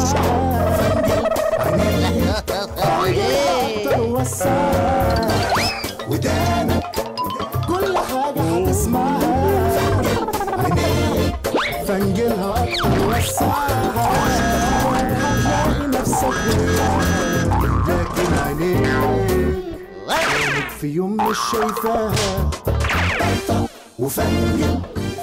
اسمعها عينيك اكتر وسعها ودانك كل حاجة هتسمعها عينيك فنجلها اكتر وسعها هتلاقي نفسك وياها لكن عينيك عينك في يوم مش شايفاها طقطق وفنجل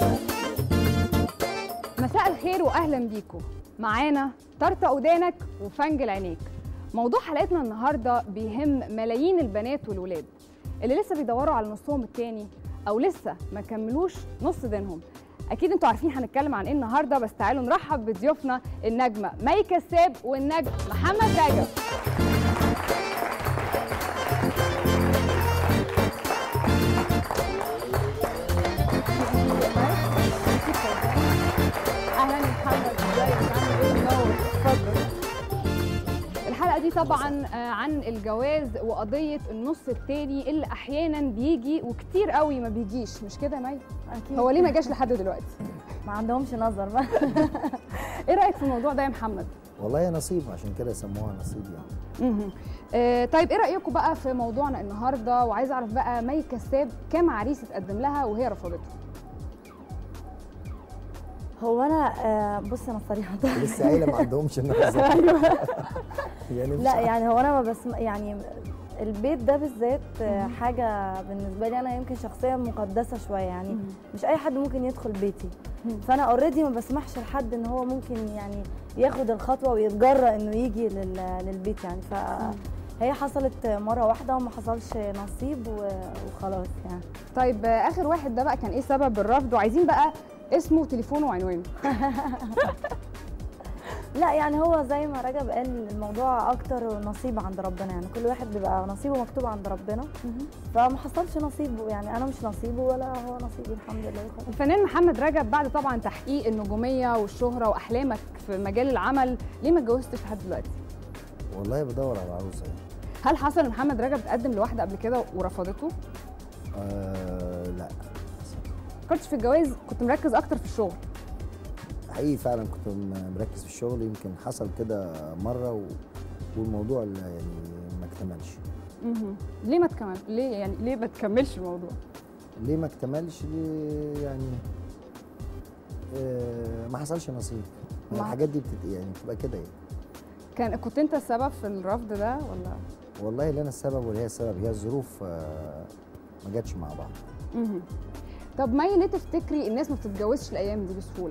مساء الخير واهلا بيكم معانا طرطق ودانك وفنجل عينيك موضوع حلقتنا النهارده بيهم ملايين البنات والولاد اللي لسه بيدوروا على نصهم التاني او لسه ما كملوش نص دينهم اكيد انتوا عارفين هنتكلم عن ايه النهارده بس تعالوا نرحب بضيوفنا النجمه مي كساب والنجم محمد رجب اهلا يا محمد ازيك عامل ايه منور اتفضل الحلقه دي طبعا آه، عن الجواز وقضيه النص التاني اللي احيانا بيجي وكتير قوي ما بيجيش مش كده يا مي اكيد هو ليه ما جاش لحد دلوقتي ما عندهمش نظر بقى ايه رايك في الموضوع ده يا محمد والله نصيب عشان كده سموها نصيب يعني مهم. آه طيب ايه رايكم بقى في موضوعنا النهارده وعايزه اعرف بقى مي كساب كام عريس اتقدم لها وهي رفضته هو انا آه، بص انا صريحه لسه قايله ما عندهمش النظر يعني مش لا عارف. يعني هو انا ما بسم يعني البيت ده بالذات آه، حاجه بالنسبه لي انا يمكن شخصيه مقدسه شويه يعني مم. مش اي حد ممكن يدخل بيتي مم. فانا اوريدي ما بسمحش لحد ان هو ممكن يعني ياخد الخطوه ويتجرأ انه يجي لل- للبيت يعني فهي حصلت مره واحده وما حصلش نصيب و- وخلاص يعني طيب آه اخر واحد ده بقى كان ايه سبب الرفض وعايزين بقى اسمه وتليفونه وعنوانه لا يعني هو زي ما رجب قال الموضوع اكتر نصيب عند ربنا يعني كل واحد بيبقى نصيبه مكتوب عند ربنا فما حصلش نصيبه يعني انا مش نصيبه ولا هو نصيبي الحمد لله خلاص الفنان محمد رجب بعد طبعا تحقيق النجوميه والشهره واحلامك في مجال العمل ليه ما اتجوزتش لحد دلوقتي والله بدور على عروسه يعني. هل حصل ان محمد رجب اتقدم لواحده قبل كده ورفضته آه لا كنتش في الجواز كنت مركز اكتر في الشغل حقيقي فعلا كنت م- مركز في الشغل يمكن حصل كده مره و... والموضوع لا يعني ما اكتملش مهم. ليه ما تكمل ليه يعني ليه ما تكملش الموضوع ليه ما اكتملش ليه يعني آه ما حصلش نصيب ما- الحاجات دي بتت... يعني بتبقى كده يعني كان كنت انت السبب في الرفض ده ولا والله لا انا السبب ولا هي السبب هي الظروف آه ما جاتش مع بعض مهم. طب مي ليه تفتكري الناس ما بتتجوزش الايام دي بسهوله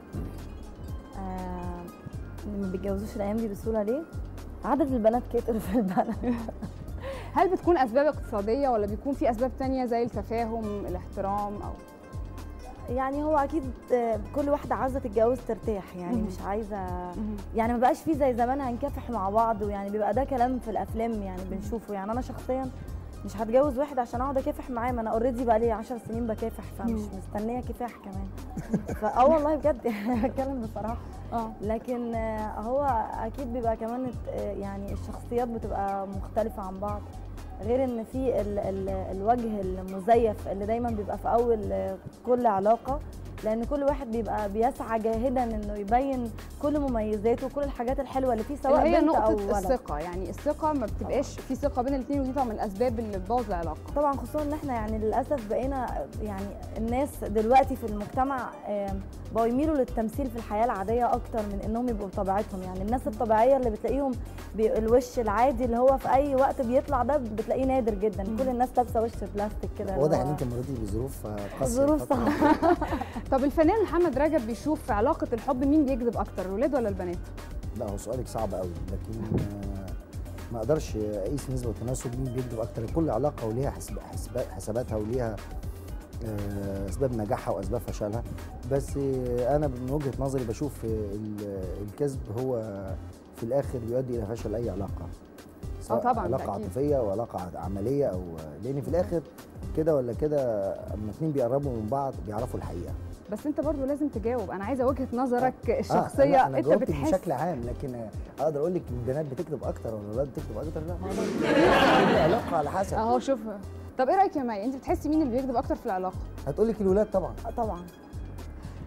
آه ما بيتجوزوش الايام دي بسهوله ليه عدد البنات كتر في البلد هل بتكون اسباب اقتصاديه ولا بيكون في اسباب تانية زي التفاهم الاحترام او يعني هو اكيد آه، كل واحده عايزه تتجوز ترتاح يعني مهم. مش عايزه يعني ما بقاش فيه زي زمان هنكافح مع بعض ويعني بيبقى ده كلام في الافلام يعني بنشوفه يعني انا شخصيا مش هتجوز واحد عشان اقعد اكافح معاه ما انا اوريدي بقى لي 10 سنين بكافح فمش مم. مستنيه كفاح كمان فاه والله بجد يعني بتكلم بصراحه اه لكن آه، هو اكيد بيبقى كمان الت- آه، يعني الشخصيات بتبقى مختلفه عن بعض غير ان في ال ال الوجه المزيف اللي دايما بيبقى في اول آه، كل علاقه لان كل واحد بيبقى بيسعى جاهدا انه يبين كل مميزاته وكل الحاجات الحلوه اللي فيه سواء اللي هي بنت او نقطه ولد الثقه يعني الثقه ما بتبقاش في ثقه بين الاثنين ودي طبعا من الاسباب اللي بتبوظ العلاقه طبعا خصوصا ان احنا يعني للاسف بقينا يعني الناس دلوقتي في المجتمع آم، بقوا يميلوا للتمثيل في الحياه العاديه اكتر من انهم يبقوا بطبيعتهم يعني الناس الطبيعيه اللي بتلاقيهم بي- الوش العادي اللي هو في اي وقت بيطلع ده بتلاقيه نادر جدا كل الناس لابسه وش بلاستيك كده اللي واضح هو ان انت مريتي بظروف آه، قاسيه ظروف الفترة دي. صعبه طب الفنان محمد رجب بيشوف في علاقه الحب مين بيكذب اكتر الولاد ولا البنات لا هو سؤالك صعب قوي لكن آه، ما اقدرش اقيس نسبه وتناسب مين بيكذب اكتر كل علاقه وليها حسب حسب حساباتها وليها آه، اسباب نجاحها واسباب فشلها بس آه، انا من وجهه نظري بشوف آه، ال- الكذب هو في الاخر بيؤدي الى فشل اي علاقه سواء طبعاً، علاقه ده أكيد. عاطفيه وعلاقه عمليه او لان في الاخر كده ولا كده اما اتنين بيقربوا من بعض بيعرفوا الحقيقه بس انت برضو لازم تجاوب انا عايزه وجهه نظرك آه، الشخصيه لا، أنا انت جاوبت بتحس بشكل عام لكن آه، اقدر اقول لك البنات بتكذب اكتر ولا الولاد بتكذب اكتر لا ما اقدرش كل علاقه على حسب اهو شوف طب ايه رايك يا مي انت بتحسي مين اللي بيكذب اكتر في العلاقه هتقول لك الولاد طبعا طبعا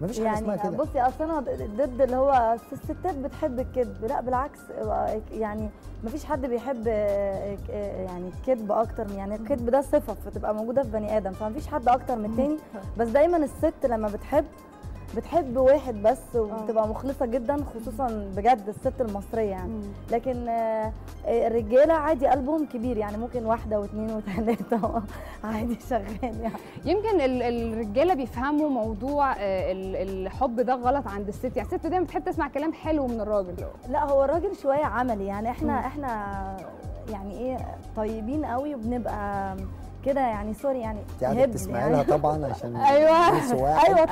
مفيش حاجه اسمها يعني كده بصي اصل انا ضد اللي هو الستات بتحب الكذب لا بالعكس يعني مفيش حد بيحب آه، آه، يعني الكذب اكتر من- يعني الكذب ده صفه فتبقى موجوده في بني ادم فمفيش حد اكتر من التاني بس دايما الست لما بتحب بتحب واحد بس وبتبقى مخلصه جدا خصوصا بجد الست المصريه يعني لكن آه، آه، الرجاله عادي قلبهم كبير يعني ممكن واحده واثنين وثلاثه عادي شغال يعني يمكن ال- الرجاله بيفهموا موضوع آه، ال- الحب ده غلط عند الست يعني الست دايما بتحب تسمع كلام حلو من الراجل لا هو الراجل شويه عملي يعني احنا مم. احنا يعني ايه طيبين قوي وبنبقى كده يعني سوري يعني انت قاعده هبل بتسمعي يعني. لها طبعا عشان أيوة. جنس واحد. ايوه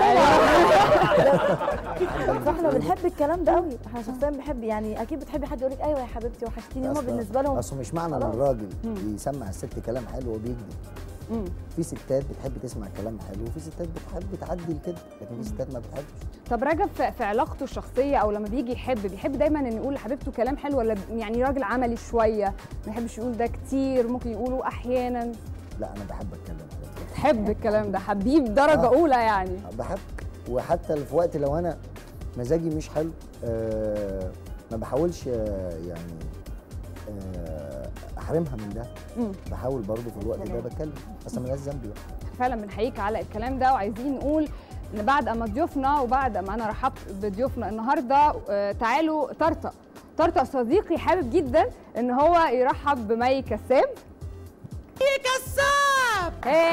طبعا فاحنا بنحب الكلام ده قوي احنا شخصيا بنحب يعني اكيد بتحبي حد يقول لك ايوه يا حبيبتي وحشتيني هما أصل- بالنسبه لهم اصل مش معنى ان خلاص. الراجل مم. يسمع الست كلام حلو وبيكذب مم. في ستات بتحب تسمع كلام حلو وفي ستات بتحب تعدي الكذب لكن في ستات ما بتحبش طب رجب في في علاقته الشخصيه او لما بيجي يحب بيحب دايما ان يقول لحبيبته كلام حلو ولا يعني راجل عملي شويه ما يحبش يقول ده كتير ممكن يقوله احيانا لا انا بحب اتكلم على كده. تحب الكلام ده حبيب درجه آه. اولى يعني بحب وحتى في وقت لو انا مزاجي مش حلو آه ما بحاولش آه يعني آه احرمها من ده مم. بحاول برضه في الوقت ده بتكلم بس ملهاش ذنب يعني فعلا بنحييك على الكلام ده وعايزين نقول ان بعد اما ضيوفنا وبعد ما انا رحبت بضيوفنا النهارده آه، تعالوا طرطق طرطق صديقي حابب جدا ان هو يرحب بمي كساب مي كساب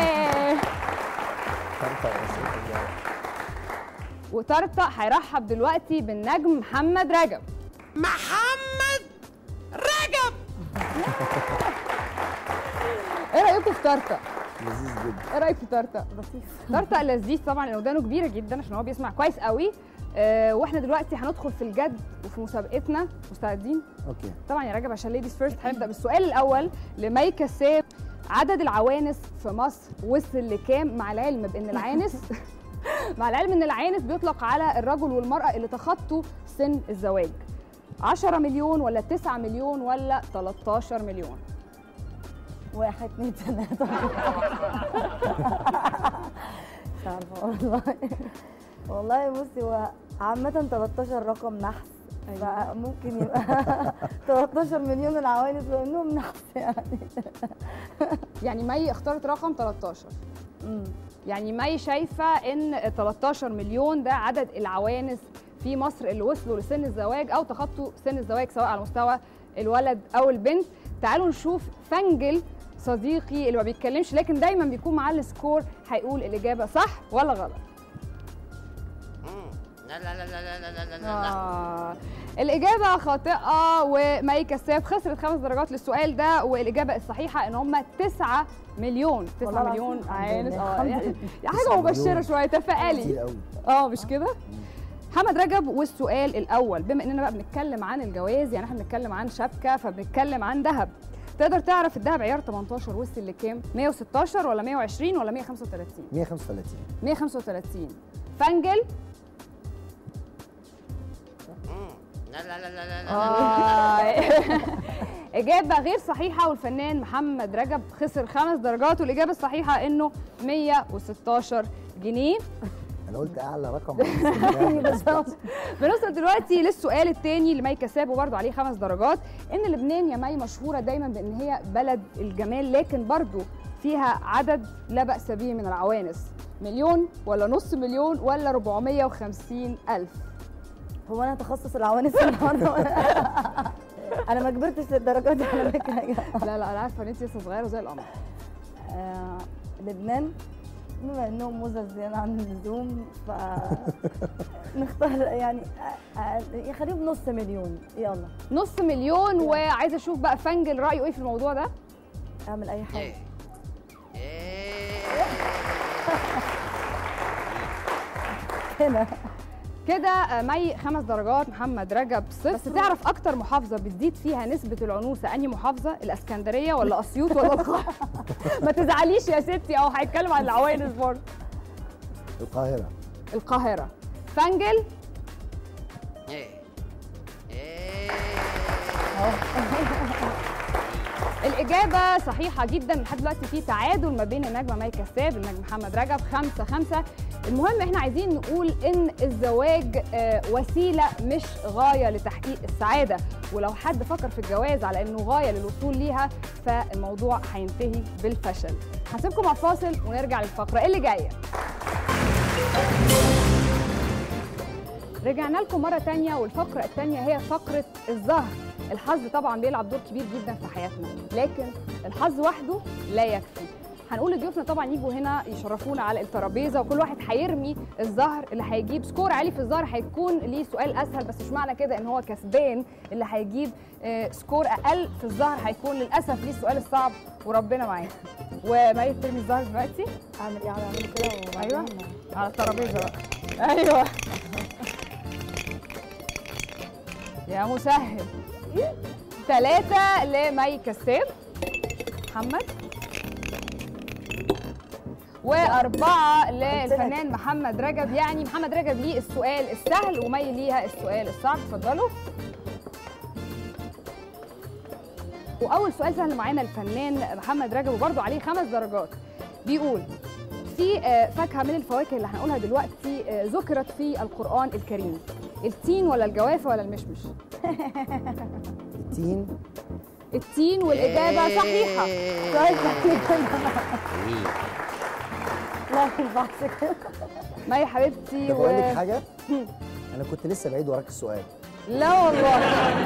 وطرطق هيرحب دلوقتي بالنجم محمد رجب محمد رجب ايه رايكم في طرطق لذيذ جدا ايه رايك في طرطق لطيف طرطق لذيذ طبعا لان ودانه كبيره جدا عشان هو بيسمع كويس قوي آه واحنا دلوقتي هندخل في الجد وفي مسابقتنا مستعدين اوكي طبعا يا رجب عشان ليديز فيرست هنبدا بالسؤال الاول لمي كساب عدد العوانس في مصر وصل لكام مع العلم بان العانس مع العلم ان العانس بيطلق على الرجل والمراه اللي تخطوا سن الزواج 10 مليون ولا 9 مليون ولا 13 مليون واحد اتنين تلاته مش عارفه والله والله بصي هو عامة 13 رقم نحس فممكن يبقى 13 مليون العوانس لانهم نحس يعني يعني مي اختارت رقم 13 مم. يعني مي شايفه ان 13 مليون ده عدد العوانس في مصر اللي وصلوا لسن الزواج او تخطوا سن الزواج سواء على مستوى الولد او البنت تعالوا نشوف فنجل صديقي اللي ما بيتكلمش لكن دايما بيكون معاه السكور هيقول الاجابه صح ولا غلط لا لا لا لا لا لا لا لا آه. الإجابة خاطئة ومي كساب خسرت خمس درجات للسؤال ده والإجابة الصحيحة إن هم 9 مليون 9 والله مليون العظيم. عانس الحمد اه لله. يعني يعني 9 حاجة مبشرة مليون. شوية تفائلي كتير قوي اه مش كده؟ محمد رجب والسؤال الاول بما اننا بقى بنتكلم عن الجواز يعني احنا بنتكلم عن شبكه فبنتكلم عن ذهب تقدر تعرف الذهب عيار 18 وصل لكام 116 ولا 120 ولا 135 135 135 فنجل لا لا لا لا لا آه. إجابة غير صحيحة والفنان محمد رجب خسر خمس درجات والإجابة الصحيحة إنه 116 جنيه انا قلت اعلى رقم بالظبط بنوصل دلوقتي للسؤال الثاني لمي كساب وبرده عليه خمس درجات ان لبنان يا مي مشهوره دايما بان هي بلد الجمال لكن برضه فيها عدد لا باس به من العوانس مليون ولا نص مليون ولا 450 الف هو انا تخصص العوانس النهارده انا ما كبرتش للدرجه دي على فكره يا جماعة. لا لا انا عارفه ان انت لسه صغيره زي القمر آه، لبنان بما انهم مزز زياده عن اللزوم ف نختار يعني آه، آه، خليه بنص مليون يلا نص مليون وعايزه اشوف بقى فنجل رايه ايه في الموضوع ده اعمل اي حاجه إيه. هنا كده آه، مي خمس درجات محمد رجب صفر بس تعرف اكتر محافظه بتزيد فيها نسبه العنوسه انهي محافظه الاسكندريه ولا اسيوط ولا القاهره ما تزعليش يا ستي او هيتكلم عن العوانس برضه القاهره القاهره فنجل إيه. إيه. الإجابة صحيحة جدا لحد دلوقتي في تعادل ما بين النجمة مي كساب والنجم محمد رجب خمسة خمسة المهم احنا عايزين نقول ان الزواج آه، وسيله مش غايه لتحقيق السعاده ولو حد فكر في الجواز على انه غايه للوصول ليها فالموضوع هينتهي بالفشل هسيبكم مع فاصل ونرجع للفقره اللي جايه رجعنا لكم مرة تانية والفقرة التانية هي فقرة الزهر الحظ طبعا بيلعب دور كبير جدا في حياتنا لكن الحظ وحده لا يكفي هنقول لضيوفنا طبعا يجوا هنا يشرفونا على الترابيزه وكل واحد هيرمي الزهر اللي هيجيب سكور عالي في الزهر هيكون ليه سؤال اسهل بس مش معنى كده ان هو كسبان اللي هيجيب آه، سكور اقل في الزهر هيكون للاسف ليه السؤال الصعب وربنا معاه ومي ترمي الزهر دلوقتي اعمل ايه اقعد اعمل كده وبعدين ايوه على الترابيزه بقى ايوه يا مسهل ثلاثة لمي كساب محمد وأربعة للفنان محمد رجب يعني محمد رجب ليه السؤال السهل ومي ليها السؤال الصعب اتفضلوا وأول سؤال سهل معانا الفنان محمد رجب وبرضه عليه خمس درجات بيقول في آه، فاكهة من الفواكه اللي هنقولها دلوقتي آه، ذكرت في القرآن الكريم التين ولا الجوافة ولا المشمش تين التين والإجابة صحيحة سؤال صحيح لا ما ينفعش كده ما يا حبيبتي طب و... اقول لك حاجه انا كنت لسه بعيد وراك السؤال لا والله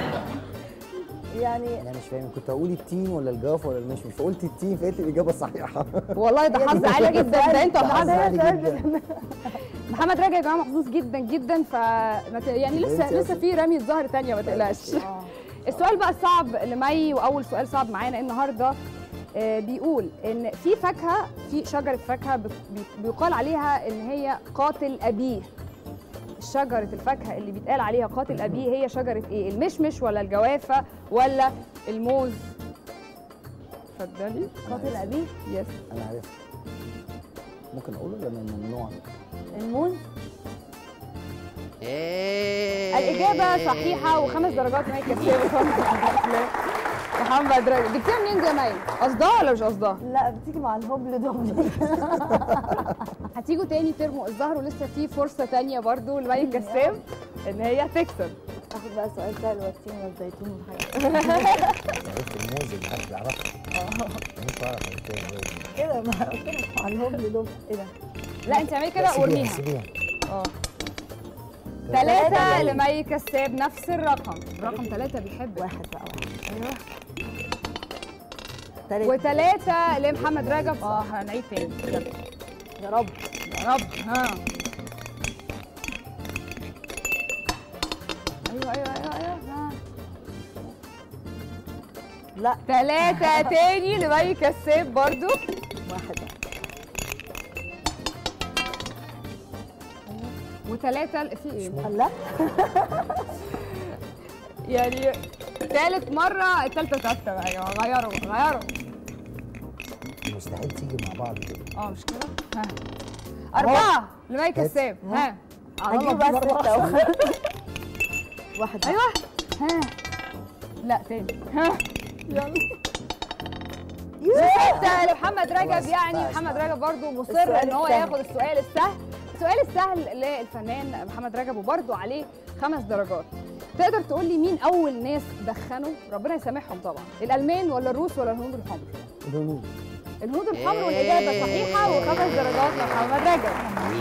يعني انا مش فاهم كنت هقول التين ولا الجوافه ولا المشمش فقلت التين فقلت الاجابه الصحيحه والله ده حظ عالي جدا ده انتوا ده حظ حظ عالي جدا محمد راجع يا جماعه محظوظ جدا جدا ف ما ت- يعني لسه انت لسه أصلاً- في رمية زهر تانية ما تقلقش اه السؤال بقى الصعب لمي واول سؤال صعب معانا النهارده آه، بيقول ان في فاكهه في شجره فاكهه بي- بي- بيقال عليها ان هي قاتل ابيه شجره الفاكهه اللي بيتقال عليها قاتل ابيه هي شجره ايه المشمش ولا الجوافه ولا الموز اتفضلي قاتل ابيه يس انا عارف ممكن اقوله ولا ممنوع الموز الإجابة صحيحة وخمس درجات ما يكسبوا محمد راجل جبتيها منين دي يا مي؟ قصدها ولا مش قصدها؟ لا بتيجي مع الهبل دبل هتيجوا تاني ترموا الزهر ولسه في فرصة تانية برضو لمي الكساب إن هي تكسب اخد بقى سؤال سهل والتين والزيتون والحاجات عرفت الموز اللي محدش بيعرفها مش بعرف التاني كده ما قلت لك مع الهبل دبل ايه ده؟ لا أنت اعملي كده سيبيها وارميها سيبيها اه ثلاثة لمي كساب نفس الرقم رقم ثلاثة بيحب واحد بقى واحد ايوه تالت وثلاثة لمحمد رجب اه هنعيد تاني يلا. يا رب يا رب ها ايوه ايوه ايوه ايوه ها لا ثلاثة تاني لمي كساب برضو واحد بقى وثلاثة في ايه؟ لا يعني ثالث مرة الثالثة ثابتة بقى يا جماعة غيروا غيروا مستحيل تيجي مع بعض كده اه مش كده؟ ها أربعة لمي كساب ها على الله هجيب بقى مرة ستة واحدة. واحد واحد بقى. ايوه ها لا تاني ها يلا ستة لمحمد رجب خلاص، يعني بقى محمد اسمع. رجب برضو مصر السؤال ان هو السهل. ياخد السؤال السهل السؤال السهل للفنان محمد رجب وبرضو عليه خمس درجات تقدر تقول لي مين اول ناس دخنوا ربنا يسامحهم طبعا الالمان ولا الروس ولا الهنود الحمر الهنود الهنود الحمر والاجابه صحيحه وخمس درجات لمحمد رجب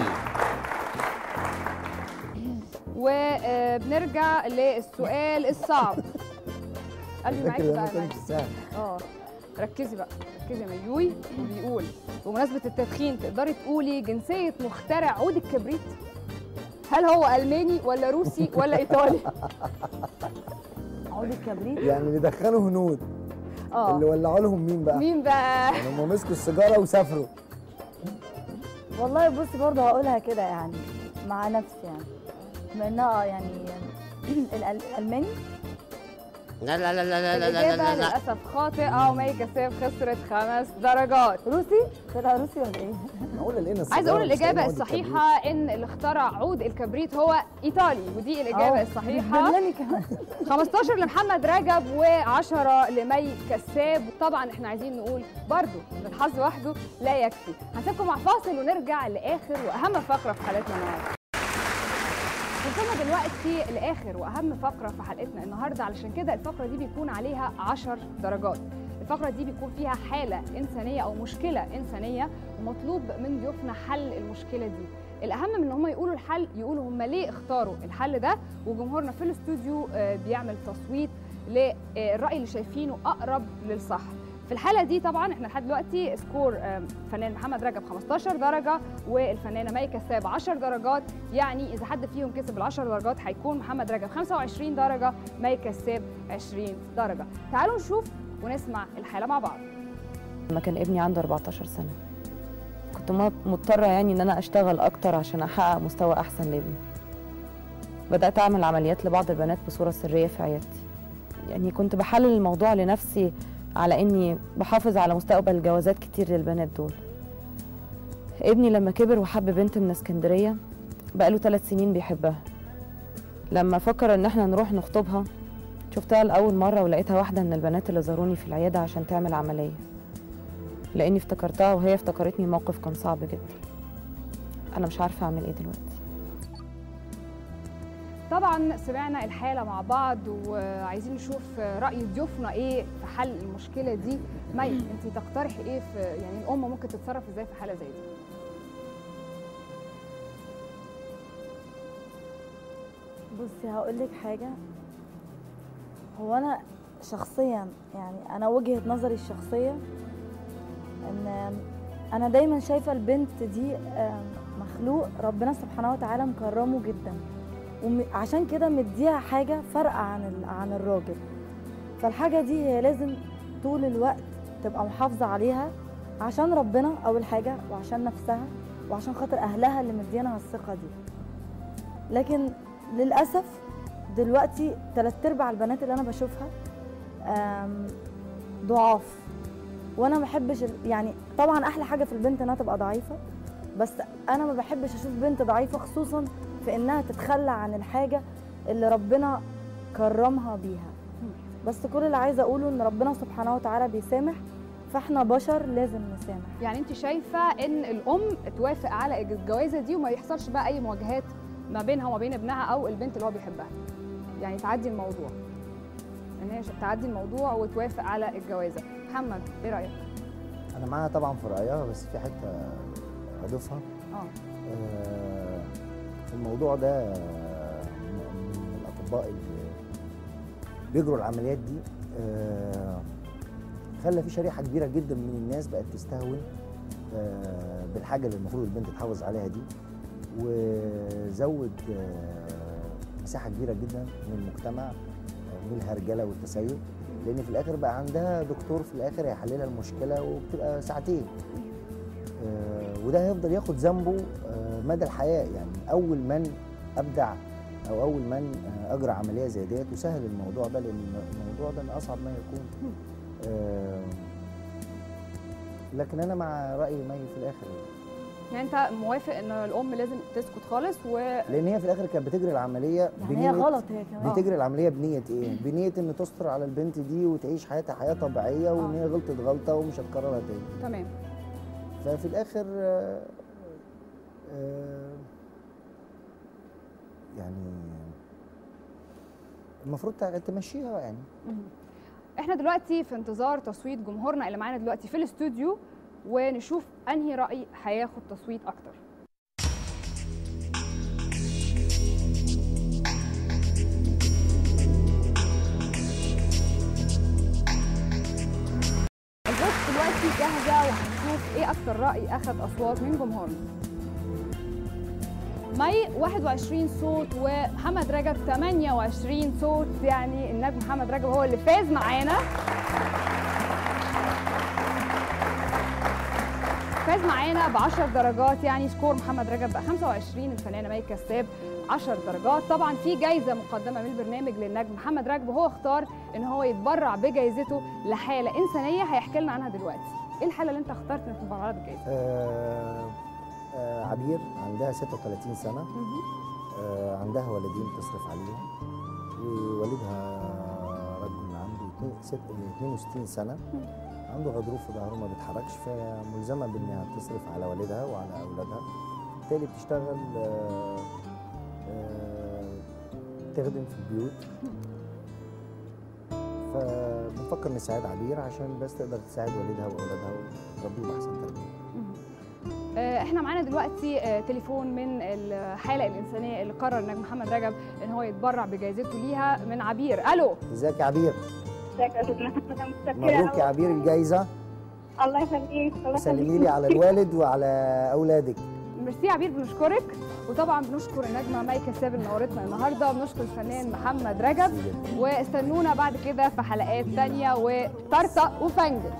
وبنرجع للسؤال الصعب قلبي معاكي فاكر بقى ده يا ما مي. كانش سهل اه ركزي بقى ركزي يا ميوي وبيقول بمناسبة التدخين تقدري تقولي جنسية مخترع عود الكبريت؟ هل هو ألماني ولا روسي ولا إيطالي؟ عود الكبريت يعني اللي دخلوا هنود اه اللي ولعوا لهم مين بقى؟ مين بقى؟ يعني هم مسكوا السيجاره وسافروا والله بصي برضه هقولها كده يعني مع نفسي يعني بما انها يعني الأل- الالماني لا لا لا لا لا لا لا الإجابة لا لا للأسف خاطئة ومي كساب خسرت خمس درجات روسي طلع روسي ولا ايه معقول لقينا عايز اقول السيجارة الاجابه مش لاقيين عود الصحيحه ان اللي اخترع عود الكبريت هو ايطالي ودي الاجابه أهو. الصحيحه دلني كمان 15 لمحمد رجب و10 لمي كساب طبعا احنا عايزين نقول برضو ان الحظ وحده لا يكفي هنسيبكم مع فاصل ونرجع لاخر واهم فقره في حلقتنا النهارده وصلنا دلوقتي لاخر واهم فقره في حلقتنا النهارده علشان كده الفقره دي بيكون عليها 10 درجات الفقره دي بيكون فيها حاله انسانيه او مشكله انسانيه ومطلوب من ضيوفنا حل المشكله دي الاهم من ان هم يقولوا الحل يقولوا هم ليه اختاروا الحل ده وجمهورنا في الاستوديو آه، بيعمل تصويت للراي اللي شايفينه اقرب للصح في الحاله دي طبعا احنا لحد دلوقتي سكور آم، فنان محمد رجب 15 درجه والفنانه مي كساب 10 درجات يعني اذا حد فيهم كسب ال 10 درجات هيكون محمد رجب 25 درجه مي كساب 20 درجه تعالوا نشوف ونسمع الحاله مع بعض لما كان ابني عنده 14 سنة كنت م- مضطرة يعني إن أنا أشتغل أكتر عشان أحقق مستوى أحسن لابني بدأت أعمل عمليات لبعض البنات بصورة سرية في عيادتي يعني كنت بحلل الموضوع لنفسي على إني بحافظ على مستقبل جوازات كتير للبنات دول ابني لما كبر وحب بنت من اسكندرية بقاله ثلاث سنين بيحبها لما فكر إن احنا نروح نخطبها شفتها لأول مرة ولقيتها واحدة من البنات اللي زاروني في العيادة عشان تعمل عملية لاني افتكرتها وهي افتكرتني الموقف كان صعب جدا انا مش عارفه اعمل ايه دلوقتي طبعا سمعنا الحاله مع بعض وعايزين نشوف راي ضيوفنا ايه في حل المشكله دي مي انت تقترحي ايه في يعني الام ممكن تتصرف ازاي في حاله زي دي بصي هقول لك حاجه هو انا شخصيا يعني انا وجهه نظري الشخصيه ان انا دايما شايفه البنت دي آم، مخلوق ربنا سبحانه وتعالى مكرمه جدا وعشان كده مديها حاجه فارقه عن ال- عن الراجل فالحاجه دي هي لازم طول الوقت تبقى محافظه عليها عشان ربنا اول حاجه وعشان نفسها وعشان خاطر اهلها اللي مدينها الثقه دي لكن للاسف دلوقتي تلات ارباع البنات اللي انا بشوفها آم، ضعاف وانا ما بحبش ال- يعني طبعا احلى حاجه في البنت انها تبقى ضعيفه بس انا ما بحبش اشوف بنت ضعيفه خصوصا في انها تتخلى عن الحاجه اللي ربنا كرمها بيها بس كل اللي عايزه اقوله ان ربنا سبحانه وتعالى بيسامح فاحنا بشر لازم نسامح يعني انت شايفه ان الام توافق على الجوازه دي وما يحصلش بقى اي مواجهات ما بينها وما بين ابنها او البنت اللي هو بيحبها يعني تعدي الموضوع ان هي تعدي الموضوع وتوافق على الجوازه محمد ايه رايك انا معاها طبعا في رايها بس في حته اضيفها اه آه، الموضوع ده من الاطباء اللي بيجروا العمليات دي آه، خلى في شريحه كبيره جدا من الناس بقت تستهون آه، بالحاجه اللي المفروض البنت تحافظ عليها دي وزود آه، مساحه كبيره جدا من المجتمع آه، من الهرجله والتسيب لان في الاخر بقى عندها دكتور في الاخر هيحللها المشكله وبتبقى ساعتين آه، وده هيفضل ياخد ذنبه آه، مدى الحياه يعني اول من ابدع او اول من آه، اجرى عمليه زي ديت وسهل الموضوع ده لان الموضوع ده من اصعب ما يكون آه، لكن انا مع راي مي في الاخر يعني انت موافق ان الام لازم تسكت خالص و لان هي في الاخر كانت بتجري العمليه يعني هي غلط هي كمان بتجري العمليه بنيه ايه؟ بنيه ان تستر على البنت دي وتعيش حياتها حياه طبيعيه وان هي غلطت غلطه ومش هتكررها تاني تمام ففي الاخر آه، آه، يعني المفروض تع- تمشيها يعني احنا دلوقتي في انتظار تصويت جمهورنا اللي معانا دلوقتي في الاستوديو ونشوف انهي راي هياخد تصويت اكتر الفوت دلوقتي جاهزه وهنشوف ايه اكتر راي اخذ اصوات من جمهورنا مي 21 صوت ومحمد رجب 28 صوت يعني النجم محمد رجب هو اللي فاز معانا فاز فاز معانا ب 10 درجات يعني سكور محمد رجب بقى 25 الفنانه مي كساب 10 درجات طبعا في جايزه مقدمه من البرنامج للنجم محمد رجب وهو اختار ان هو يتبرع بجائزته لحاله انسانيه هيحكي لنا عنها دلوقتي ايه الحاله اللي انت اخترت انك تتبرع لها بالجائزه آه آه عبير عندها 36 سنه آه عندها ولدين تصرف عليهم ووالدها رجل عنده اتنين- ست- 62 سنه عنده غضروف في ظهره ما بيتحركش فملزمه بانها تصرف على والدها وعلى اولادها بالتالي بتشتغل آه، آه، تخدم في البيوت فبنفكر نساعد عبير عشان بس تقدر تساعد والدها واولادها وتربيهم احسن تربيه آه، احنا معانا دلوقتي آه، تليفون من الحاله الانسانيه اللي قرر النجم محمد رجب ان هو يتبرع بجائزته ليها من عبير الو ازيك يا عبير ازيك يا استاذ محمد انا متشكره مبروك يا أوي. عبير الجايزه الله يخليك الله سلمي لي على الوالد وعلى اولادك ميرسي يا عبير بنشكرك وطبعا بنشكر النجمه ماي كساب اللي نورتنا النهارده بنشكر الفنان محمد رجب ميرسي جداً. واستنونا بعد كده في حلقات تانية وطرطق وفنجل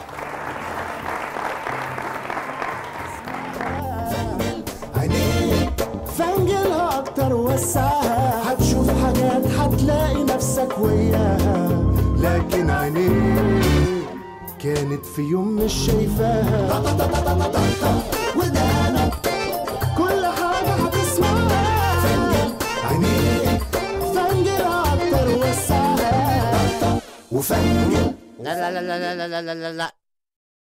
عينيك فنجلها اكتر وسعها هتشوف حاجات هتلاقي نفسك وياها لكن عينيك كانت في يوم مش شايفاها طا- طا- طا- طا- طا- طا- طا. ودانك كل حاجة هتسمعها فنجل عينيك فنجلها اكتر وسعها وفنجل لا لا لا لا لا لا لا لا لا